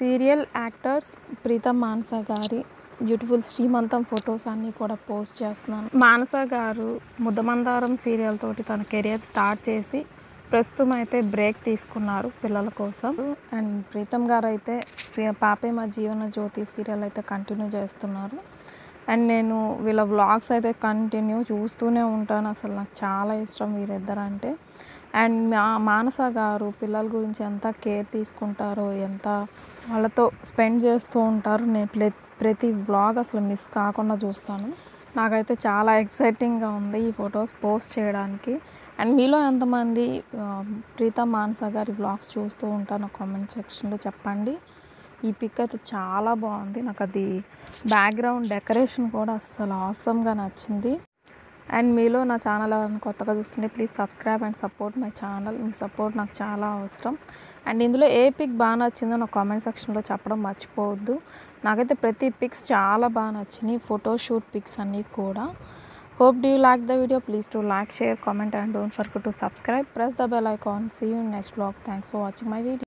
serial actors Pritam మానస గారి beautiful శ్రీమంతం photos అన్నీ కూడా పోస్ట్ చేస్తున్నాను మానస గారు ముద్దమందారం సీరియల్ తోటి తన కెరియర్ స్టార్ట్ చేసి ప్రస్తుతం అయితే బ్రేక్ తీసుకున్నారు పిల్లల కోసం అండ్ ప్రీతం గారు అయితే సి- పాపే మా జీవన జ్యోతి సీరియల్ అయితే కంటిన్యూ చేస్తున్నారు అండ్ నేను వీళ్ళ వ్లాగ్స్ అయితే కంటిన్యూ చూస్తూనే ఉంటాను అసలు నాకు చాలా ఇష్టం వీరిద్దరు అంటే అండ్ మా మానస గారు పిల్లల గురించి ఎంత కేర్ తీసుకుంటారో ఎంత వాళ్ళతో స్పెండ్ చేస్తూ ఉంటారు నేను ప్లే- ప్రతి వ్లాగ్ అసలు మిస్ కాకుండా చూస్తాను నాకైతే చాలా ఎక్సైటింగ్గా ఉంది ఈ ఫొటోస్ పోస్ట్ చేయడానికి అండ్ మీలో ఎంతమంది ఆ, ప్రీతం మానస గారి వ్లాగ్స్ చూస్తూ ఉంటారో కామెంట్ సెక్షన్లో చెప్పండి ఈ పిక్ అయితే చాలా బాగుంది నాకు అది బ్యాక్గ్రౌండ్ డెకరేషన్ కూడా అస్సలు ఆసమ్గా నచ్చింది అండ్ మీలో నా ఛానల్ ఎవరైనా కొత్తగా చూస్తుంటే please subscribe and support my channel మీ సపోర్ట్ నాకు చాలా అవసరం అండ్ ఇందులో ఏ పిక్ బాగా నచ్చిందో నా కామెంట్ సెక్షన్లో చెప్పడం మర్చిపోవద్దు నాకైతే ప్రతి పిక్స్ చాలా బాగా నచ్చినాయి ఫోటో షూట్ పిక్స్ అన్నీ కూడా hope do you like the video please to like share comment and don't forget to subscribe press the bell icon see you next blog thanks for watching my video